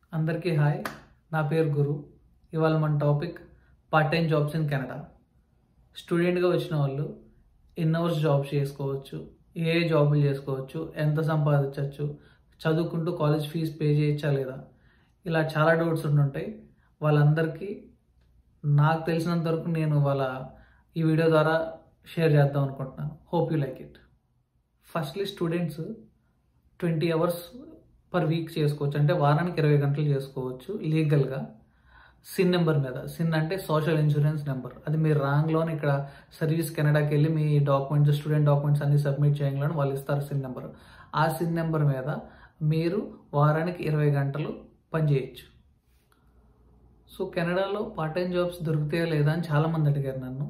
అందరికీ హాయ్ నా పేరు గురు ఇవాళ మన topic part time jobs in Canada స్టూడెంట్గా వచ్చిన వాళ్ళు ఇన్ అవర్స్ జాబ్స్ చేసుకోవచ్చు ఏ ఏ జాబులు చేసుకోవచ్చు ఎంత సంపాదించవచ్చు చదువుకుంటూ కాలేజ్ ఫీజు పే చేయొచ్చా లేదా ఇలా చాలా డౌట్స్ ఉంటుంటాయి వాళ్ళందరికీ నాకు తెలిసినంత వరకు నేను వాళ్ళ ఈ వీడియో ద్వారా షేర్ చేద్దాం అనుకుంటున్నాను hope you like it firstly students twenty hours per week చేసుకోవచ్చు అంటే వారానికి ఇరవై గంటలు చేసుకోవచ్చు లీగల్గా సిన్ నెంబర్ మీద సిన్ అంటే సోషల్ ఇన్సూరెన్స్ నెంబర్ అది మీరు రాంగ్లోనే ఇక్కడ సర్వీస్ కెనడాకి వెళ్ళి మీ డాక్యుమెంట్స్ స్టూడెంట్ డాక్యుమెంట్స్ అన్ని సబ్మిట్ చేయగలను వాళ్ళు ఇస్తారు సిన్ నెంబర్ ఆ సిన్ నెంబర్ మీద మీరు వారానికి ఇరవై గంటలు పనిచేయచ్చు సో కెనడాలో పార్ట్ టైం జాబ్స్ దొరుకుతాయా లేదా అని చాలామంది అడిగారు నన్ను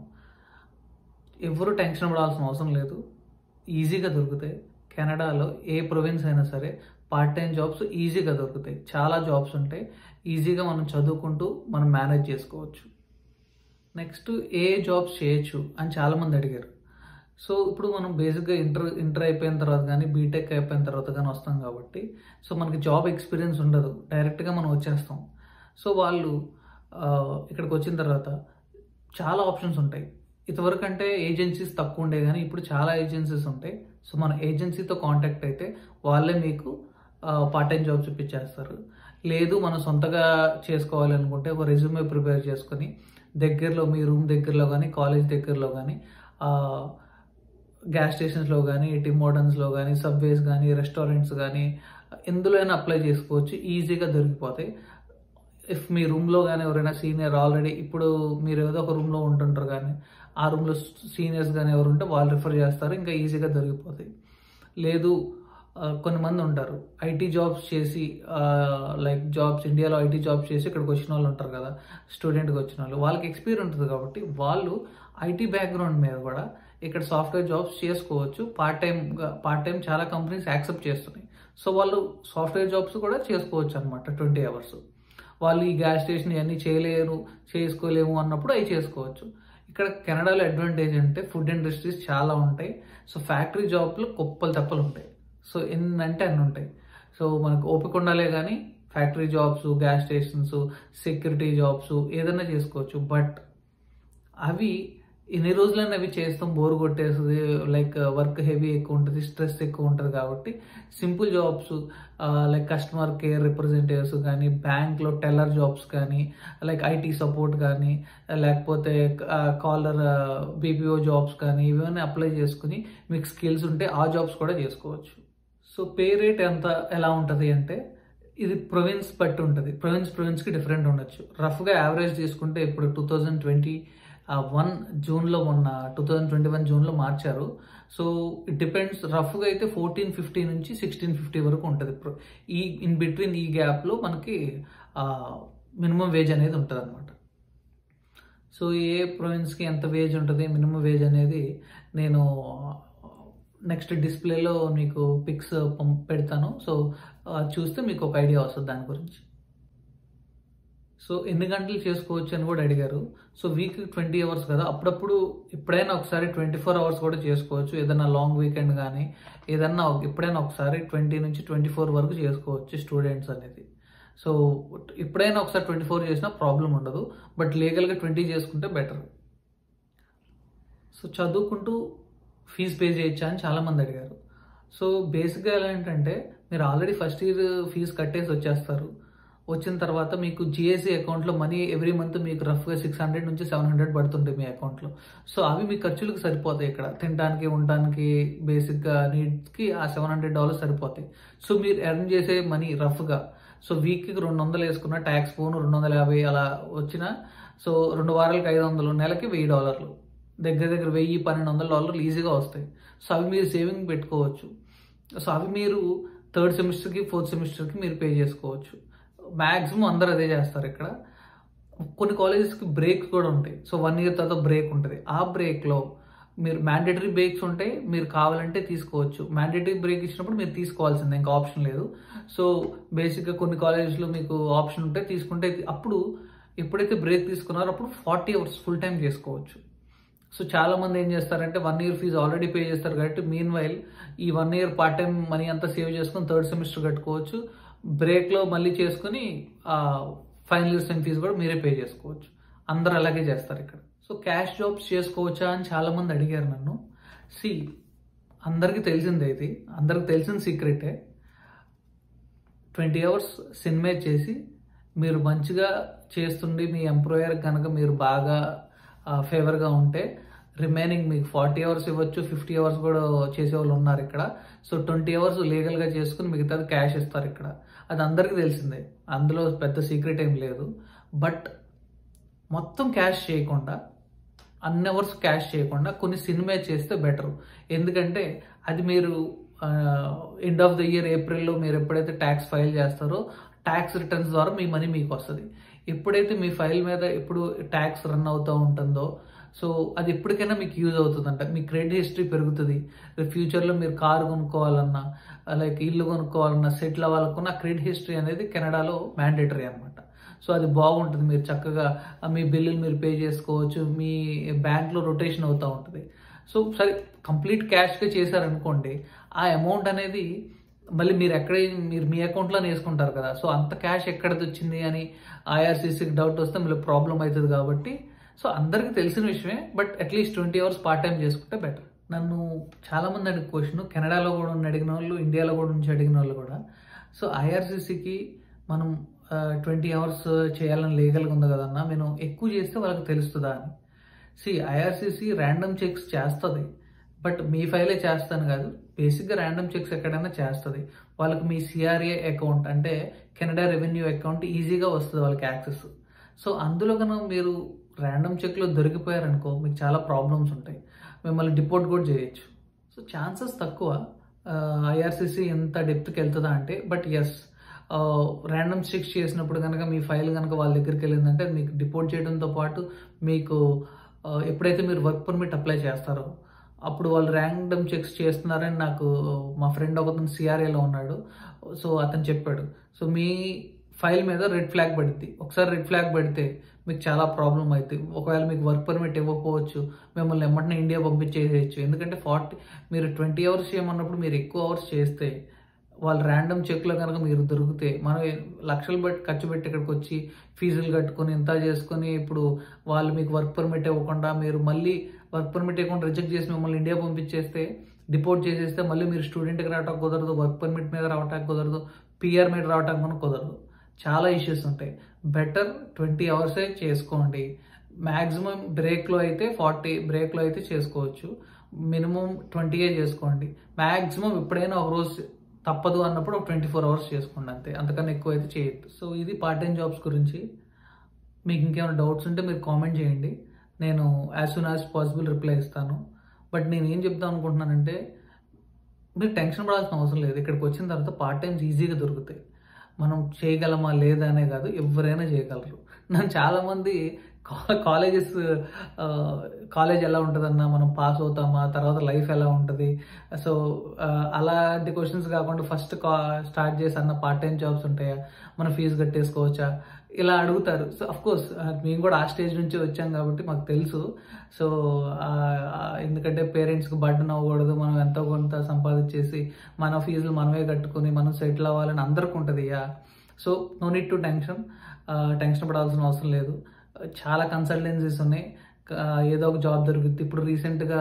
ఎవరు టెన్షన్ పడాల్సిన అవసరం లేదు ఈజీగా దొరుకుతాయి కెనడాలో ఏ ప్రొవిన్స్ అయినా సరే పార్ట్ టైం జాబ్స్ ఈజీగా దొరుకుతాయి చాలా జాబ్స్ ఉంటాయి ఈజీగా మనం చదువుకుంటూ మనం మేనేజ్ చేసుకోవచ్చు నెక్స్ట్ ఏ జాబ్స్ చేయొచ్చు అని చాలామంది అడిగారు సో ఇప్పుడు మనం బేసిక్గా ఇంటర్ ఇంటర్ అయిపోయిన తర్వాత కానీ బీటెక్ అయిపోయిన తర్వాత కానీ వస్తాం కాబట్టి సో మనకి జాబ్ ఎక్స్పీరియన్స్ ఉండదు డైరెక్ట్గా మనం వచ్చేస్తాం సో వాళ్ళు ఆ, ఇక్కడికి వచ్చిన తర్వాత చాలా ఆప్షన్స్ ఉంటాయి ఇంతవరకు అంటే ఏజెన్సీస్ తక్కువ ఉండే కానీ ఇప్పుడు చాలా ఏజెన్సీస్ ఉంటాయి సో మన ఏజెన్సీతో కాంటాక్ట్ అయితే వాళ్ళే మీకు పార్ట్ టైం జాబ్ చూపించేస్తారు లేదు మనం సొంతగా చేసుకోవాలి అనుకుంటే ఒక రెజ్యూమే ప్రిపేర్ చేసుకొని దగ్గరలో మీ రూమ్ దగ్గరలో కానీ కాలేజ్ దగ్గరలో కానీ గ్యాస్ స్టేషన్స్లో కానీ టీ మోడర్న్స్లో కానీ సబ్వేస్ కానీ రెస్టారెంట్స్ కానీ ఎందులో అయినా అప్లై చేసుకోవచ్చు ఈజీగా దొరికిపోతాయి ఇఫ్ మీ రూమ్లో కానీ ఎవరైనా సీనియర్ ఆల్రెడీ ఇప్పుడు మీరు ఏదో ఒక రూమ్లో ఉంటుంటారు కానీ ఆ రూమ్లో సీనియర్స్ కానీ ఎవరు ఉంటే వాళ్ళు రిఫర్ చేస్తారు ఇంకా ఈజీగా దొరికిపోతాయి లేదు ఆ, కొన్ని మంది ఉంటారు ఐటీ జాబ్స్ చేసి లైక్ జాబ్స్ ఇండియాలో ఐటీ జాబ్స్ చేసి ఇక్కడికి వచ్చిన వాళ్ళు ఉంటారు కదా స్టూడెంట్కి వచ్చిన వాళ్ళు వాళ్ళకి ఎక్స్పీరియన్స్ ఉంటుంది కాబట్టి వాళ్ళు ఐటీ బ్యాక్గ్రౌండ్ మీద కూడా ఇక్కడ సాఫ్ట్వేర్ జాబ్స్ చేసుకోవచ్చు పార్ట్ టైం పార్ట్ టైం చాలా కంపెనీస్ యాక్సెప్ట్ చేస్తున్నాయి సో వాళ్ళు సాఫ్ట్వేర్ జాబ్స్ కూడా చేసుకోవచ్చు అనమాట ట్వంటీ అవర్స్ వాళ్ళు ఈ గ్యాస్ స్టేషన్ ఇవన్నీ చేయలేరు చేసుకోలేము అన్నప్పుడు అవి చేసుకోవచ్చు ఇక్కడ కెనడాలో అడ్వాంటేజ్ అంటే ఫుడ్ ఇండస్ట్రీస్ చాలా ఉంటాయి సో ఫ్యాక్టరీ జాబ్లు కుప్పలు తెప్పలు ఉంటాయి సో ఎన్ని అంటే అన్ని ఉంటాయి సో మనకు ఓపిక ఉండాలే కానీ factory jobs gas stations security jobs ఏదైనా చేసుకోవచ్చు బట్ అవి ఎన్ని రోజులైనా అవి చేస్తాం బోర్ కొట్టేస్తుంది లైక్ వర్క్ హెవీ ఎక్కువ ఉంటుంది స్ట్రెస్ ఎక్కువ ఉంటుంది కాబట్టి simple jobs like customer care representatives కానీ బ్యాంక్లో టెల్లర్ జాబ్స్ కానీ లైక్ ఐటీ సపోర్ట్ కానీ లేకపోతే కాలర్ బీపీఓ జాబ్స్ కానీ ఇవన్నీ అప్లై చేసుకుని మీకు స్కిల్స్ ఉంటే ఆ జాబ్స్ కూడా చేసుకోవచ్చు సో పే రేట్ ఎంత ఎలా ఉంటుంది అంటే ఇది ప్రొవిన్స్ బట్టి ఉంటుంది ప్రొవిన్స్ ప్రొవిన్స్కి డిఫరెంట్ ఉండొచ్చు రఫ్గా యావరేజ్ తీసుకుంటే ఇప్పుడు టూ థౌజండ్ ట్వంటీ వన్ జూన్లో మొన్న టూ థౌజండ్ ట్వంటీ వన్ జూన్లో మార్చారు సో ఇట్ డిపెండ్స్ రఫ్గా అయితే ఫోర్టీన్ ఫిఫ్టీ నుంచి సిక్స్టీన్ ఫిఫ్టీ వరకు ఉంటుంది Pro- ఈ ఇన్ బిట్వీన్ ఈ గ్యాప్లో మనకి మినిమం వేజ్ అనేది ఉంటుంది అనమాట సో ఏ ప్రొవిన్స్కి ఎంత వేజ్ ఉంటుంది మినిమం వేజ్ అనేది నేను నెక్స్ట్ డిస్ప్లేలో మీకు పిక్స్ పెడతాను సో అది చూస్తే మీకు ఒక ఐడియా వస్తుంది దాని గురించి సో ఎన్ని గంటలు చేసుకోవచ్చు అని కూడా అడిగారు సో వీక్ ట్వంటీ అవర్స్ కదా అప్పుడప్పుడు ఎప్పుడైనా ఒకసారి ట్వంటీ ఫోర్ అవర్స్ కూడా చేసుకోవచ్చు ఏదైనా లాంగ్ వీకెండ్ కానీ ఏదన్నా ఒక- ఎప్పుడైనా ఒకసారి ట్వంటీ నుంచి ట్వంటీ ఫోర్ వరకు చేసుకోవచ్చు స్టూడెంట్స్ అనేది సో ఎప్పుడైనా ఒకసారి ట్వంటీ ఫోర్ చేసినా ప్రాబ్లం ఉండదు బట్ లీగల్గా ట్వంటీ చేసుకుంటే బెటర్ సో చదువుకుంటూ ఫీజు పే చేయొచ్చా అని చాలామంది అడిగారు సో బేసిక్గా ఎలా ఏంటంటే మీరు ఆల్రెడీ ఫస్ట్ ఇయర్ ఫీజు కట్టేసి వచ్చేస్తారు వచ్చిన తర్వాత మీకు జిఎస్సి అకౌంట్లో మనీ ఎవ్రీ మంత్ మీకు రఫ్గా సిక్స్ హండ్రెడ్ నుంచి సెవెన్ హండ్రెడ్ పడుతుంటాయి మీ అకౌంట్లో సో అవి మీ ఖర్చులకు సరిపోతాయి ఇక్కడ తినడానికి ఉండడానికి బేసిక్గా నీడ్స్కి ఆ సెవెన్ హండ్రెడ్ డాలర్స్ సరిపోతాయి సో మీరు ఎర్న్ చేసే మనీ రఫ్గా సో వీక్కి రెండు వందలు వేసుకున్న ట్యాక్స్ పోను రెండు వందల యాభై అలా వచ్చిన సో రెండు వారాలకి ఐదు వందలు నెలకి వెయ్యి డాలర్లు దగ్గర దగ్గర వెయ్యి పన్నెండు వందల డాలర్లు ఈజీగా వస్తాయి సో అవి మీరు సేవింగ్ పెట్టుకోవచ్చు సో అవి మీరు థర్డ్ సెమిస్టర్కి ఫోర్త్ సెమిస్టర్కి మీరు పే చేసుకోవచ్చు మ్యాక్సిమం అందరూ అదే చేస్తారు ఇక్కడ కొన్ని కాలేజెస్కి బ్రేక్స్ కూడా ఉంటాయి సో వన్ ఇయర్ తర్వాత బ్రేక్ ఉంటుంది ఆ బ్రేక్లో మీరు మ్యాండేటరీ బ్రేక్స్ ఉంటాయి మీరు కావాలంటే తీసుకోవచ్చు మ్యాండేటరీ బ్రేక్ ఇచ్చినప్పుడు మీరు తీసుకోవాల్సిందే ఇంకా ఆప్షన్ లేదు సో బేసిక్గా కొన్ని కాలేజెస్లో మీకు ఆప్షన్ ఉంటే తీసుకుంటే అప్పుడు ఎప్పుడైతే బ్రేక్ తీసుకున్నారో అప్పుడు ఫార్టీ అవర్స్ ఫుల్ టైం చేసుకోవచ్చు సో చాలా మంది ఏం చేస్తారంటే one year fees already pay చేస్తారు కాబట్టి మీన్ వైల్ ఈ one year part time money అంతా సేవ్ చేసుకొని థర్డ్ సెమిస్టర్ కట్టుకోవచ్చు బ్రేక్లో మళ్ళీ చేసుకుని ఫైనల్ ఇయర్ సెమ్ ఫీజు కూడా మీరే పే చేసుకోవచ్చు అందరు అలాగే చేస్తారు ఇక్కడ సో క్యాష్ జాబ్స్ చేసుకోవచ్చా అని చాలామంది అడిగారు నన్ను సి అందరికీ తెలిసిందే ఇది అందరికి తెలిసిన సీక్రెటే ట్వంటీ అవర్స్ సినిమా చేసి మీరు మంచిగా చేస్తుండి మీ ఎంప్లాయర్ కనుక మీరు బాగా ఫేవర్గా ఉంటే రిమైనింగ్ మీకు ఫార్టీ అవర్స్ ఇవ్వచ్చు ఫిఫ్టీ అవర్స్ కూడా చేసే వాళ్ళు ఉన్నారు ఇక్కడ సో ట్వంటీ అవర్స్ లీగల్గా చేసుకుని మిగతాది క్యాష్ ఇస్తారు ఇక్కడ అది అందరికీ తెలిసిందే అందులో పెద్ద సీక్రెట్ ఏం లేదు బట్ మొత్తం క్యాష్ చేయకుండా అన్ని అవర్స్ క్యాష్ చేయకుండా కొన్ని సినిమా చేస్తే బెటర్ ఎందుకంటే అది మీరు ఎండ్ ఆఫ్ ద ఇయర్ ఏప్రిల్లో మీరు ఎప్పుడైతే ట్యాక్స్ ఫైల్ చేస్తారో ట్యాక్స్ రిటర్న్స్ ద్వారా మీ మనీ మీకు వస్తుంది ఎప్పుడైతే మీ ఫైల్ మీద ఎప్పుడు ట్యాక్స్ రన్ అవుతూ ఉంటుందో సో అది ఎప్పటికైనా మీకు యూజ్ అవుతుందంట మీ క్రెడిట్ హిస్టరీ పెరుగుతుంది ఫ్యూచర్లో మీరు కారు కొనుక్కోవాలన్నా లైక్ ఇల్లు కొనుక్కోవాలన్నా సెటిల్ అవ్వాలనుకున్న క్రెడిట్ హిస్టరీ అనేది కెనడాలో మ్యాండేటరీ అనమాట సో అది బాగుంటుంది మీరు చక్కగా మీ బిల్లులు మీరు పే చేసుకోవచ్చు మీ బ్యాంక్లో రొటేషన్ అవుతూ ఉంటుంది సో సరే కంప్లీట్ క్యాష్గా చేశారనుకోండి ఆ అమౌంట్ అనేది మళ్ళీ మీరు ఎక్కడ మీరు మీ అకౌంట్లోనే వేసుకుంటారు కదా సో అంత క్యాష్ ఎక్కడిది వచ్చింది అని ఐఆర్సీసీకి డౌట్ వస్తే మళ్ళీ ప్రాబ్లం అవుతుంది కాబట్టి సో అందరికీ తెలిసిన విషయమే but at least twenty hours part time చేసుకుంటే బెటర్ నన్ను చాలామంది అడిగిన క్వశ్చన్ కెనడాలో కూడా ఉన్న అడిగిన వాళ్ళు ఇండియాలో కూడా నుంచి అడిగిన వాళ్ళు కూడా సో ఐఆర్సీసీకి మనం ట్వంటీ అవర్స్ చేయాలని లీగల్గా ఉంది కదన్నా నేను ఎక్కువ చేస్తే వాళ్ళకి తెలుస్తుందా అని సి ఐఆర్సీసీ ర్యాండమ్ చెక్స్ చేస్తుంది బట్ మీ ఫైలే చేస్తాను కాదు బేసిక్గా ర్యాండమ్ చెక్స్ ఎక్కడైనా చేస్తుంది వాళ్ళకి మీ సిఆర్ఏ అకౌంట్ అంటే కెనడా రెవెన్యూ అకౌంట్ ఈజీగా వస్తుంది వాళ్ళకి యాక్సెస్ సో అందులో కనుక మీరు ర్యాండమ్ చెక్లో దొరికిపోయారనుకో మీకు చాలా ప్రాబ్లమ్స్ ఉంటాయి మిమ్మల్ని డిపోర్ట్ కూడా చేయొచ్చు సో ఛాన్సెస్ తక్కువ ఐఆర్సీసీ ఎంత డెప్త్కి వెళ్తుందా అంటే బట్ ఎస్ ర్యాండమ్ చెక్స్ చేసినప్పుడు కనుక మీ ఫైల్ కనుక వాళ్ళ దగ్గరికి వెళ్ళిందంటే మీకు డిపోర్ట్ చేయడంతో పాటు మీకు ఎప్పుడైతే మీరు వర్క్ పర్మిట్ అప్లై చేస్తారో అప్పుడు వాళ్ళు ర్యాండమ్ చెక్స్ చేస్తున్నారని నాకు మా ఫ్రెండ్ ఒకతను సిఆర్ఏలో ఉన్నాడు సో అతను చెప్పాడు సో మీ ఫైల్ మీద రెడ్ ఫ్లాగ్ పడుద్ది ఒకసారి రెడ్ ఫ్లాగ్ పడితే మీకు చాలా ప్రాబ్లం అవుతుంది ఒకవేళ మీకు వర్క్ పర్మిట్ ఇవ్వకపోవచ్చు మిమ్మల్ని ఎమ్మటనే ఇండియా పంపించేసేయచ్చు ఎందుకంటే ఫార్టీ మీరు ట్వంటీ అవర్స్ చేయమన్నప్పుడు మీరు ఎక్కువ అవర్స్ చేస్తే వాళ్ళు ర్యాండమ్ చెక్లో కనుక మీరు దొరికితే మనం లక్షలు పెట్టి ఖర్చు పెట్టి ఇక్కడికి వచ్చి ఫీజులు కట్టుకొని ఇంత చేసుకొని ఇప్పుడు వాళ్ళు మీకు వర్క్ పర్మిట్ ఇవ్వకుండా మీరు మళ్ళీ వర్క్ పర్మిట్ ఇవ్వకుండా రిజెక్ట్ చేసి మిమ్మల్ని ఇండియా పంపించేస్తే డిపోర్ట్ చేసేస్తే మళ్ళీ మీరు స్టూడెంట్కి రావడానికి కుదరదు వర్క్ పర్మిట్ మీద రావడానికి కుదరదు పిఆర్ మీద రావడానికి కూడా కుదరదు చాలా ఇష్యూస్ ఉంటాయి బెటర్ ట్వంటీ అవర్సే చేసుకోండి మ్యాక్సిమం బ్రేక్లో అయితే ఫార్టీ బ్రేక్లో అయితే చేసుకోవచ్చు మినిమం ట్వంటీయే చేసుకోండి మ్యాక్సిమం ఎప్పుడైనా ఒక రోజు తప్పదు అన్నప్పుడు ఒక ట్వంటీ ఫోర్ అవర్స్ చేసుకోండి అంతే అంతకన్నా ఎక్కువ అయితే చేయొద్దు సో ఇది పార్ట్ టైం జాబ్స్ గురించి మీకు ఇంకేమైనా డౌట్స్ ఉంటే మీరు కామెంట్ చేయండి నేను as soon as possible reply ఇస్తాను బట్ నేను ఏం చెప్దాం అనుకుంటున్నానంటే మీరు టెన్షన్ పడాల్సిన అవసరం లేదు ఇక్కడికి వచ్చిన తర్వాత పార్ట్ టైమ్స్ ఈజీగా దొరుకుతాయి మనం చేయగలమా లేదా అనే కాదు ఎవరైనా చేయగలరు నన్ను చాలామంది కాలేజెస్ కాలేజ్ ఎలా ఉంటుందన్నా మనం పాస్ అవుతామా తర్వాత లైఫ్ ఎలా ఉంటుంది సో అలాంటి క్వశ్చన్స్ కాకుండా ఫస్ట్ కా స్టార్ట్ చేసి అన్న పార్ట్ టైం జాబ్స్ ఉంటాయా మనం ఫీజు కట్టేసుకోవచ్చా ఇలా అడుగుతారు సో అఫ్ కోర్స్ మేము కూడా ఆ స్టేజ్ నుంచి వచ్చాం కాబట్టి మాకు తెలుసు సో ఎందుకంటే పేరెంట్స్కి బర్డన్ అవ్వకూడదు మనం ఎంతో కొంత సంపాదించేసి మన ఫీజులు మనమే కట్టుకుని మనం సెటిల్ అవ్వాలని అందరికి ఉంటుంది yeah so no need to tension tension పడాల్సిన అవసరం లేదు చాలా కన్సల్టెన్సీస్ ఉన్నాయి ఏదో ఒక జాబ్ దొరుకుతుంది ఇప్పుడు రీసెంట్గా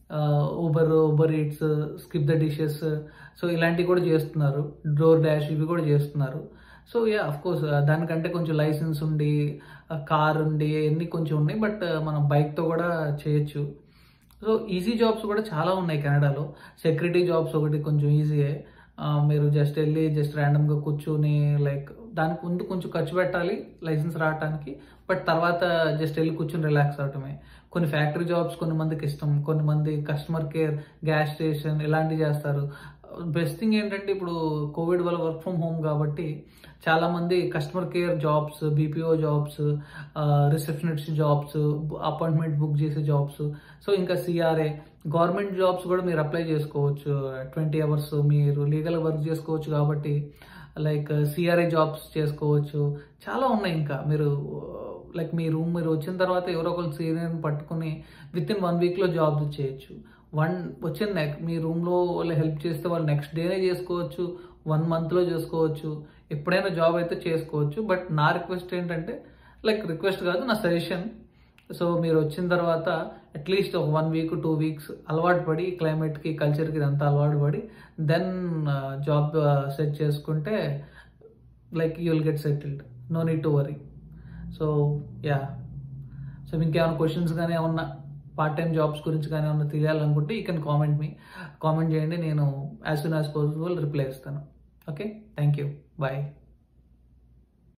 Uber Uber Eats Skip the Dishes so ఇలాంటివి కూడా చేస్తున్నారు డోర్ డాష్ ఇవి కూడా చేస్తున్నారు సో యా అఫ్ కోర్స్ దానికంటే కొంచెం లైసెన్స్ ఉండి కార్ ఉండి అన్నీ కొంచెం ఉన్నాయి బట్ మనం బైక్తో కూడా చేయొచ్చు సో ఈజీ జాబ్స్ కూడా చాలా ఉన్నాయి కెనడాలో సెక్యూరిటీ జాబ్స్ ఒకటి కొంచెం ఈజీయే మీరు జస్ట్ వెళ్ళి జస్ట్ ర్యాండమ్గా కూర్చొని లైక్ దానికి ముందు కొంచెం ఖర్చు పెట్టాలి లైసెన్స్ రావడానికి బట్ తర్వాత జస్ట్ వెళ్ళి కూర్చొని రిలాక్స్ అవటమే కొన్ని ఫ్యాక్టరీ జాబ్స్ కొన్ని మందికి ఇష్టం కొన్ని మంది కస్టమర్ కేర్ గ్యాస్ స్టేషన్ ఇలాంటివి చేస్తారు బెస్ట్ థింగ్ ఏంటంటే ఇప్పుడు కోవిడ్ వల్ల వర్క్ ఫ్రమ్ హోమ్ కాబట్టి చాలామంది customer care jobs BPO jobs receptionist jobs appointment book చేసే జాబ్స్ సో ఇంకా సిఆర్ఏ గవర్నమెంట్ జాబ్స్ కూడా మీరు అప్లై చేసుకోవచ్చు ట్వంటీ అవర్స్ మీరు లీగల్ వర్క్ చేసుకోవచ్చు కాబట్టి లైక్ సిఆర్ఏ జాబ్స్ చేసుకోవచ్చు చాలా ఉన్నాయి ఇంకా మీరు లైక్ మీ రూమ్ మీరు వచ్చిన తర్వాత ఎవరో ఒకరు సీనియర్ని పట్టుకుని విత్ ఇన్ వన్ వీక్లో జాబ్ చేయొచ్చు వన్ వచ్చిన నెక్ మీ రూమ్లో వాళ్ళు హెల్ప్ చేస్తే వాళ్ళు నెక్స్ట్ డేనే చేసుకోవచ్చు వన్ మంత్లో చేసుకోవచ్చు ఎప్పుడైనా జాబ్ అయితే చేసుకోవచ్చు బట్ నా రిక్వెస్ట్ ఏంటంటే లైక్ రిక్వెస్ట్ కాదు నా సజెషన్ సో మీరు వచ్చిన తర్వాత అట్లీస్ట్ ఒక వన్ వీక్ టూ వీక్స్ అలవాటు పడి క్లైమేట్కి కల్చర్కి ఇదంతా అలవాటు పడి దెన్ జాబ్ సెట్ చేసుకుంటే like you will get settled no need to worry so yeah so ఇంకేమైనా క్వశ్చన్స్ కానీ ఏమన్నా పార్ట్ టైం జాబ్స్ గురించి కానీ ఏమన్నా తెలియాలనుకుంటే ఈ కెన్ కామెంట్ మీ కామెంట్ చేయండి నేను as soon as possible reply ఇస్తాను ఓకే థ్యాంక్ యూ బాయ్